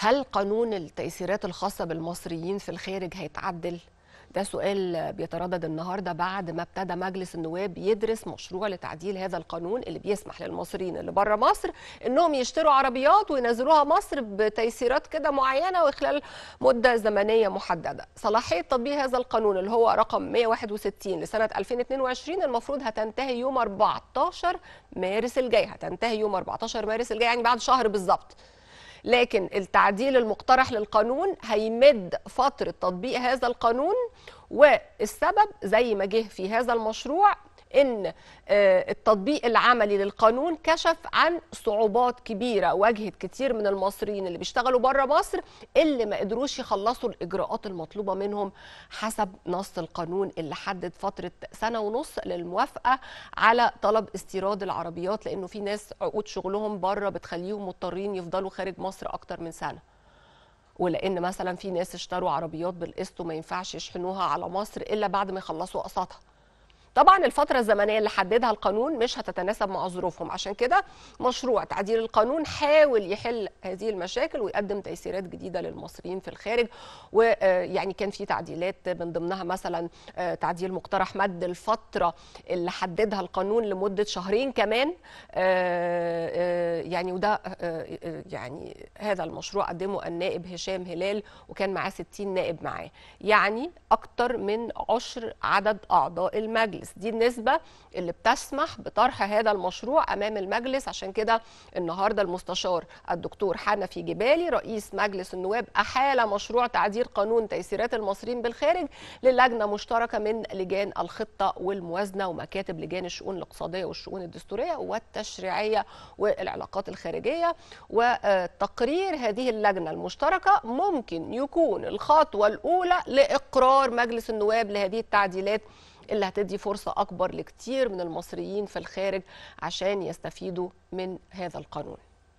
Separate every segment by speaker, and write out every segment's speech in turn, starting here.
Speaker 1: هل قانون التيسيرات الخاصة بالمصريين في الخارج هيتعدل؟ ده سؤال بيتردد النهارده بعد ما ابتدى مجلس النواب يدرس مشروع لتعديل هذا القانون اللي بيسمح للمصريين اللي بره مصر انهم يشتروا عربيات وينزلوها مصر بتيسيرات كده معينه وخلال مده زمنيه محدده. صلاحيه تطبيق هذا القانون اللي هو رقم 161 لسنه 2022 المفروض هتنتهي يوم 14 مارس الجاي، هتنتهي يوم 14 مارس الجاي يعني بعد شهر بالظبط. لكن التعديل المقترح للقانون هيمد فترة تطبيق هذا القانون والسبب زي ما جه في هذا المشروع ان التطبيق العملي للقانون كشف عن صعوبات كبيره واجهت كتير من المصريين اللي بيشتغلوا بره مصر اللي ما قدروش يخلصوا الاجراءات المطلوبه منهم حسب نص القانون اللي حدد فتره سنه ونص للموافقه على طلب استيراد العربيات لانه في ناس عقود شغلهم بره بتخليهم مضطرين يفضلوا خارج مصر اكتر من سنه ولان مثلا في ناس اشتروا عربيات بالقسط وما ينفعش يشحنوها على مصر الا بعد ما يخلصوا قسطها طبعا الفترة الزمنية اللي حددها القانون مش هتتناسب مع ظروفهم عشان كده مشروع تعديل القانون حاول يحل هذه المشاكل ويقدم تيسيرات جديدة للمصريين في الخارج ويعني كان في تعديلات من ضمنها مثلا تعديل مقترح مد الفترة اللي حددها القانون لمدة شهرين كمان يعني وده يعني هذا المشروع قدمه النائب هشام هلال وكان معاه 60 نائب معاه يعني أكتر من عشر عدد أعضاء المجلس المجلس دي النسبة اللي بتسمح بطرح هذا المشروع أمام المجلس عشان كده النهاردة المستشار الدكتور حنفي جبالي رئيس مجلس النواب أحال مشروع تعديل قانون تيسيرات المصريين بالخارج للجنة مشتركة من لجان الخطة والموازنة ومكاتب لجان الشؤون الاقتصادية والشؤون الدستورية والتشريعية والعلاقات الخارجية وتقرير هذه اللجنة المشتركة ممكن يكون الخطوة الأولى لإقرار مجلس النواب لهذه التعديلات اللي هتدي فرصة أكبر لكتير من المصريين في الخارج عشان يستفيدوا من هذا القانون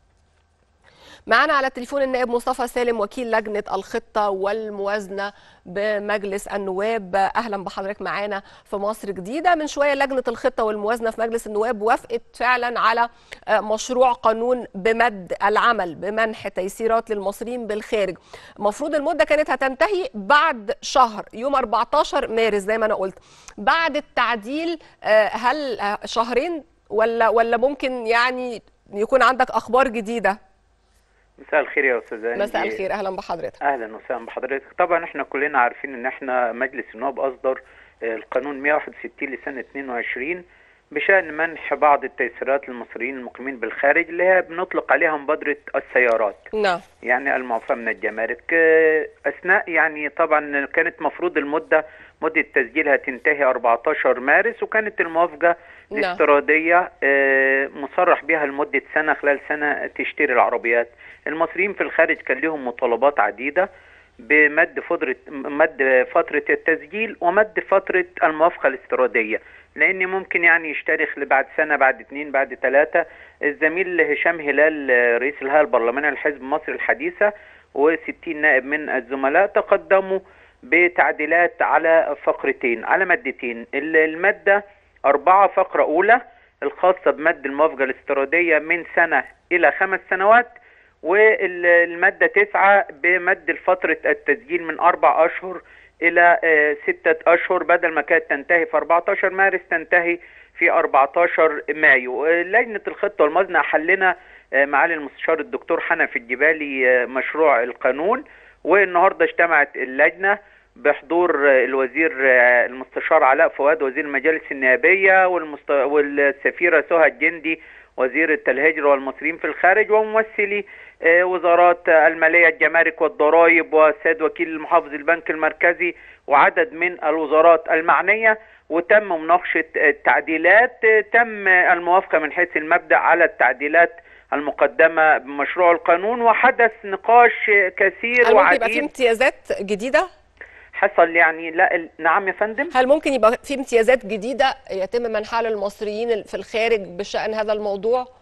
Speaker 1: معنا على التليفون النائب مصطفى سالم وكيل لجنة الخطة والموازنة بمجلس النواب أهلا بحضرتك معانا في مصر جديدة من شوية لجنة الخطة والموازنة في مجلس النواب وافقت فعلا على مشروع قانون بمد العمل بمنح تيسيرات للمصريين بالخارج المفروض المدة كانت هتنتهي بعد شهر يوم 14 مارس زي ما أنا قلت بعد التعديل هل شهرين ولا ولا ممكن يعني يكون عندك أخبار جديدة
Speaker 2: مساء الخير يا استاذ
Speaker 1: مساء الخير اهلا بحضرتك
Speaker 2: اهلا وسهلا بحضرتك طبعا احنا كلنا عارفين ان احنا مجلس النواب اصدر القانون 161 لسنه 22 بشان منح بعض التيسيرات للمصريين المقيمين بالخارج اللي هي بنطلق عليها مبادره السيارات
Speaker 1: نعم
Speaker 2: يعني المعفاه من الجمارك اثناء يعني طبعا كانت مفروض المده مده تسجيلها تنتهي 14 مارس وكانت الموافقه
Speaker 1: نعم.
Speaker 2: الافتراضيه مصرح بها لمده سنه خلال سنه تشتري العربيات المصريين في الخارج كان لهم مطالبات عديده بمد فتره مد فتره التسجيل ومد فتره الموافقه الافتراضيه لان ممكن يعني يشتري بعد سنه بعد اثنين بعد ثلاثه الزميل هشام هلال رئيس الهيئه البرلمانيه لحزب مصر الحديثه و60 نائب من الزملاء تقدموا بتعديلات على فقرتين على مادتين الماده أربعة فقرة أولى الخاصة بمد الموافقة الافتراضية من سنة إلى خمس سنوات والمادة تسعة بمد فترة التسجيل من أربع أشهر إلى ستة أشهر بدل ما كانت تنتهي في 14 مارس تنتهي في 14 مايو لجنة الخطة والموازنة حلنا معالي المستشار الدكتور حنفي الجبالي مشروع القانون والنهاردة اجتمعت اللجنة بحضور الوزير المستشار علاء فؤاد وزير المجالس النيابية والمست... والسفيرة سهى الجندي وزيرة الهجرة والمصريين في الخارج وممثلي وزارات المالية الجمارك والضرائب والسيد وكيل محافظ البنك المركزي وعدد من الوزارات المعنية وتم مناقشة التعديلات تم الموافقة من حيث المبدأ على التعديلات المقدمة بمشروع القانون وحدث نقاش كثير
Speaker 1: هل
Speaker 2: وعديد
Speaker 1: ممكن يبقى في امتيازات جديدة؟
Speaker 2: حصل يعني لا نعم يا فندم
Speaker 1: هل ممكن يبقى في امتيازات جديدة يتم منحها للمصريين في الخارج بشأن هذا الموضوع؟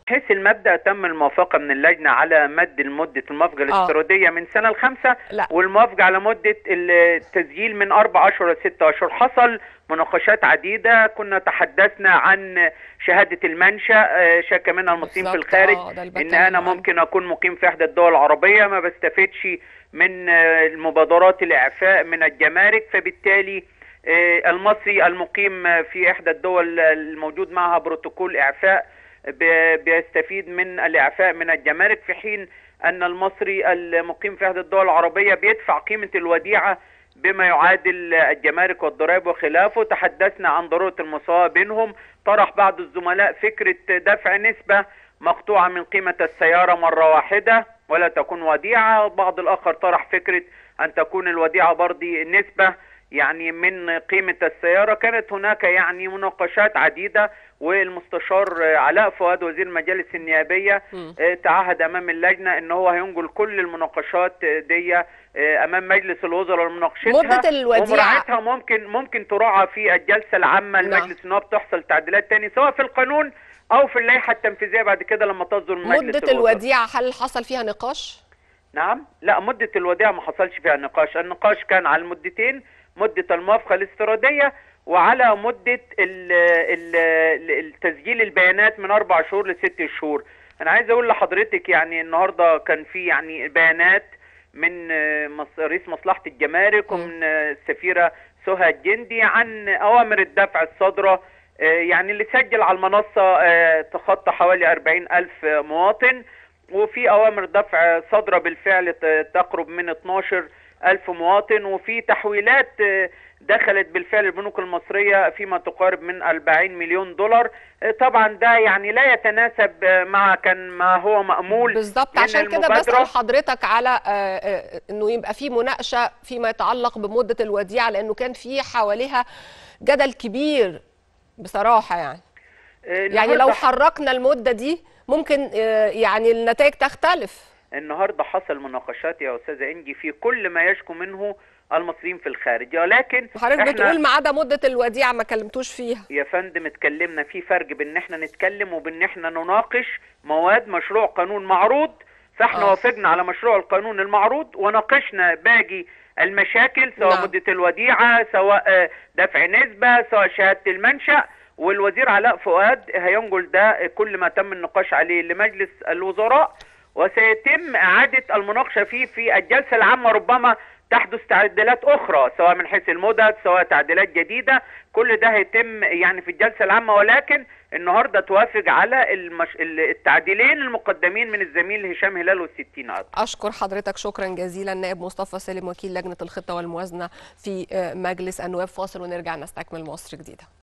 Speaker 2: حيث المبدا تم الموافقه من اللجنه على مد مده الموافقه الافتراضيه من سنه لخمسه
Speaker 1: لا.
Speaker 2: والموافقه على مده التسجيل من اربع اشهر لست اشهر حصل مناقشات عديده كنا تحدثنا عن شهاده المنشا آه، شك منها المصريين في
Speaker 1: بالظبط،
Speaker 2: الخارج
Speaker 1: آه، ده اللي
Speaker 2: ان
Speaker 1: بتكلم
Speaker 2: انا
Speaker 1: عنه.
Speaker 2: ممكن اكون مقيم في احدى الدول العربيه ما بستفدش من آه، المبادرات الاعفاء من الجمارك فبالتالي آه، المصري المقيم في احدى الدول الموجود معها بروتوكول اعفاء ب- بيستفيد من الاعفاء من الجمارك في حين ان المصري المقيم في احدى الدول العربيه بيدفع قيمه الوديعه بما يعادل الجمارك والضرائب وخلافه تحدثنا عن ضروره المساواه بينهم طرح بعض الزملاء فكره دفع نسبه مقطوعه من قيمه السياره مره واحده ولا تكون وديعه بعض الاخر طرح فكره ان تكون الوديعه برضي نسبه يعني من قيمة السيارة كانت هناك يعني مناقشات عديدة والمستشار علاء فؤاد وزير المجالس النيابية
Speaker 1: مم.
Speaker 2: آه، تعهد أمام اللجنة أن هو هينقل كل المناقشات آه، دي آه، أمام مجلس الوزراء لمناقشتها
Speaker 1: مدة الوديعة.
Speaker 2: ومراعاتها ممكن ممكن تراعى في الجلسة العامة
Speaker 1: نعم.
Speaker 2: لمجلس النواب تحصل تعديلات تاني سواء في القانون أو في اللائحة التنفيذية بعد كده لما تصدر من مجلس
Speaker 1: مدة
Speaker 2: الوزراء.
Speaker 1: الوديعة هل حصل فيها نقاش؟
Speaker 2: نعم لا مدة الوديعة ما حصلش فيها نقاش النقاش كان على المدتين مدة الموافقة الافتراضية وعلى مدة ال ال التسجيل البيانات من أربع شهور لست شهور أنا عايز أقول لحضرتك يعني النهاردة كان في يعني بيانات من آه، مص- رئيس مصلحة الجمارك ومن آه، السفيرة سهى الجندي عن أوامر الدفع الصادرة آه، يعني اللي سجل على المنصة آه، تخطى حوالي 40 ألف مواطن وفي أوامر دفع صادرة بالفعل ت- تقرب من 12 ألف مواطن وفي تحويلات آه، دخلت بالفعل البنوك المصرية فيما تقارب من 40 مليون دولار آه، طبعا ده يعني لا يتناسب آه، مع كان ما هو مأمول
Speaker 1: بالظبط
Speaker 2: من
Speaker 1: عشان كده
Speaker 2: المبادرة.
Speaker 1: بسأل حضرتك على آه، آه، انه يبقى في مناقشة فيما يتعلق بمدة الوديعة لانه كان في حواليها جدل كبير بصراحة يعني
Speaker 2: آه،
Speaker 1: يعني لو
Speaker 2: النهاردة-
Speaker 1: حركنا المدة دي ممكن آه، يعني النتائج تختلف
Speaker 2: النهارده حصل مناقشات يا استاذه انجي في كل ما يشكو منه المصريين في الخارج ولكن
Speaker 1: وحضرتك
Speaker 2: إحنا-
Speaker 1: بتقول ما عدا مدة الوديعة ما كلمتوش فيها
Speaker 2: يا فندم اتكلمنا في فرق بين ان احنا نتكلم وبين ان احنا نناقش مواد مشروع قانون معروض فاحنا
Speaker 1: آه.
Speaker 2: وافقنا على مشروع القانون المعروض وناقشنا باقي المشاكل سواء
Speaker 1: نعم.
Speaker 2: مدة الوديعة سواء آه، دفع نسبة سواء شهادة المنشأ والوزير علاء فؤاد هينقل ده كل ما تم النقاش عليه لمجلس الوزراء وسيتم إعادة المناقشة فيه في الجلسة العامة ربما تحدث تعديلات أخرى سواء من حيث المدد سواء تعديلات جديدة كل ده هيتم يعني في الجلسة العامة ولكن النهاردة توافق على المش... التعديلين المقدمين من الزميل هشام هلال والستين عدد
Speaker 1: أشكر حضرتك شكرا جزيلا نائب مصطفى سالم وكيل لجنة الخطة والموازنة في آه، مجلس النواب فاصل ونرجع نستكمل مصر جديدة